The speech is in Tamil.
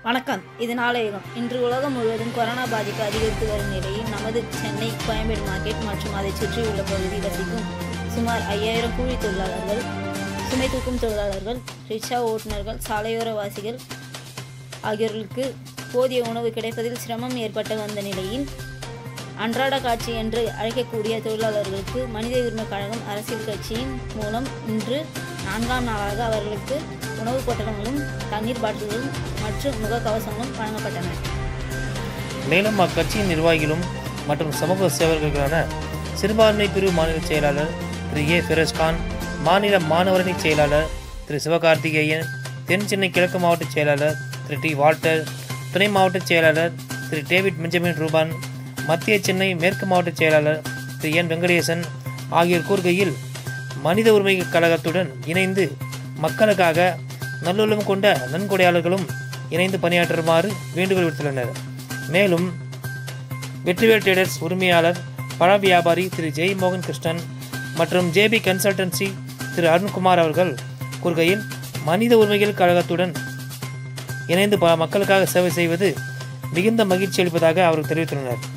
வணக்கம் இது நாளையகம் இன்று உலகம் முழுவதும் கொரோனா பாதிப்பு அதிகரித்து வரும் நிலையில் நமது சென்னை கோயம்பேடு மார்க்கெட் மற்றும் அதைச் சுற்றியுள்ள பகுதி வசிக்கும் சுமார் ஐயாயிரம் கூலி தொழிலாளர்கள் சுமை தூக்கும் தொழிலாளர்கள் ரிக்ஷா ஓட்டுநர்கள் சாலையோர வாசிகள் ஆகியோர்களுக்கு போதிய உணவு கிடைப்பதில் சிரமம் ஏற்பட்டு வந்த நிலையில் அன்றாட காட்சி என்று அழைக்கக்கூடிய தொழிலாளர்களுக்கு மனித உரிமை கழகம் அரசியல் கட்சியின் மூலம் இன்று நான்காம் நாளாக அவர்களுக்கு உணவுப் பொட்டலங்களும் தண்ணீர் பாட்டில்களும் மற்றும் முகக்கவசங்களும் வழங்கப்பட்டன மேலும் அக்கட்சியின் நிர்வாகிகளும் மற்றும் சமூக சேவகர்களான சிறுபான்மை பிரிவு மாநில செயலாளர் திரு ஏ ஃபிரோஸ்கான் மாநில மாணவரணி செயலாளர் திரு சிவகார்த்திகேயன் தென் சென்னை கிழக்கு மாவட்ட செயலாளர் திரு டி வால்டர் துணை மாவட்ட செயலாளர் திரு டேவிட் பெஞ்சமின் ரூபான் மத்திய சென்னை மேற்கு மாவட்ட செயலாளர் திரு என் வெங்கடேசன் ஆகியோர் கூறுகையில் மனித உரிமை கழகத்துடன் இணைந்து மக்களுக்காக நல்லுள்ளம் கொண்ட நன்கொடையாளர்களும் இணைந்து பணியாற்றுமாறு வேண்டுகோள் விடுத்துள்ளனர் மேலும் வெற்றிவேல் ட்ரேடர்ஸ் உரிமையாளர் பழ வியாபாரி திரு ஜெய்மோகன் கிருஷ்ணன் மற்றும் ஜேபி கன்சல்டன்சி திரு அருண்குமார் அவர்கள் கூறுகையில் மனித உரிமைகள் கழகத்துடன் இணைந்து பல மக்களுக்காக சேவை செய்வது மிகுந்த மகிழ்ச்சி அளிப்பதாக அவர்கள் தெரிவித்துள்ளனர்